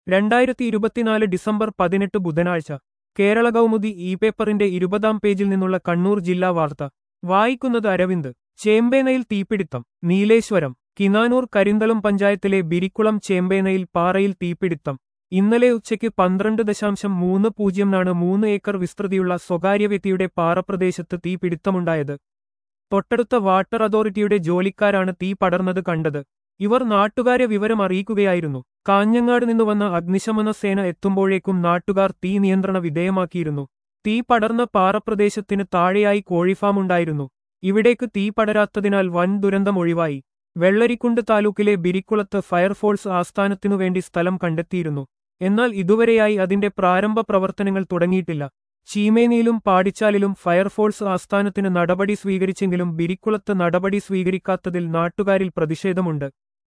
രണ്ടായിരത്തി ഇരുപത്തിനാല് ഡിസംബർ പതിനെട്ട് ബുധനാഴ്ച കേരള കൗമുദി ഇ പേപ്പറിന്റെ ഇരുപതാം പേജിൽ നിന്നുള്ള കണ്ണൂർ ജില്ലാ വാർത്ത വായിക്കുന്നത് അരവിന്ദ് ചേമ്പേനയിൽ തീപിടിത്തം നീലേശ്വരം കിനാനൂർ കരിന്തളം പഞ്ചായത്തിലെ ബിരിക്കുളം ചേമ്പേനയിൽ പാറയിൽ തീപിടിത്തം ഇന്നലെ ഉച്ചയ്ക്ക് പന്ത്രണ്ട് ദശാംശം മൂന്ന് പൂജ്യംനാണ് മൂന്ന് ഏക്കർ വിസ്തൃതിയുള്ള സ്വകാര്യ വ്യക്തിയുടെ പാറപ്രദേശത്ത് തീപിടിത്തമുണ്ടായത് തൊട്ടടുത്ത വാട്ടർ അതോറിറ്റിയുടെ ജോലിക്കാരാണ് തീ പടർന്നത് കണ്ടത് ഇവർ നാട്ടുകാരെ വിവരം അറിയിക്കുകയായിരുന്നു കാഞ്ഞങ്ങാട് നിന്ന് വന്ന അഗ്നിശമന സേന എത്തുമ്പോഴേക്കും നാട്ടുകാർ തീ നിയന്ത്രണ വിധേയമാക്കിയിരുന്നു തീ പടർന്ന പാറപ്രദേശത്തിന് താഴെയായി കോഴിഫാമുണ്ടായിരുന്നു ഇവിടേക്ക് തീ പടരാത്തതിനാൽ വൻ ദുരന്തം ഒഴിവായി വെള്ളരിക്കുണ്ട് താലൂക്കിലെ ബിരിക്കുളത്ത് ഫയർഫോഴ്സ് ആസ്ഥാനത്തിനുവേണ്ടി സ്ഥലം കണ്ടെത്തിയിരുന്നു എന്നാൽ ഇതുവരെയായി അതിന്റെ പ്രാരംഭ പ്രവർത്തനങ്ങൾ തുടങ്ങിയിട്ടില്ല ചീമേനിയിലും പാടിച്ചാലിലും ഫയർഫോഴ്സ് ആസ്ഥാനത്തിന് നടപടി സ്വീകരിച്ചെങ്കിലും ബിരിക്കുളത്ത് നടപടി സ്വീകരിക്കാത്തതിൽ നാട്ടുകാരിൽ പ്രതിഷേധമുണ്ട്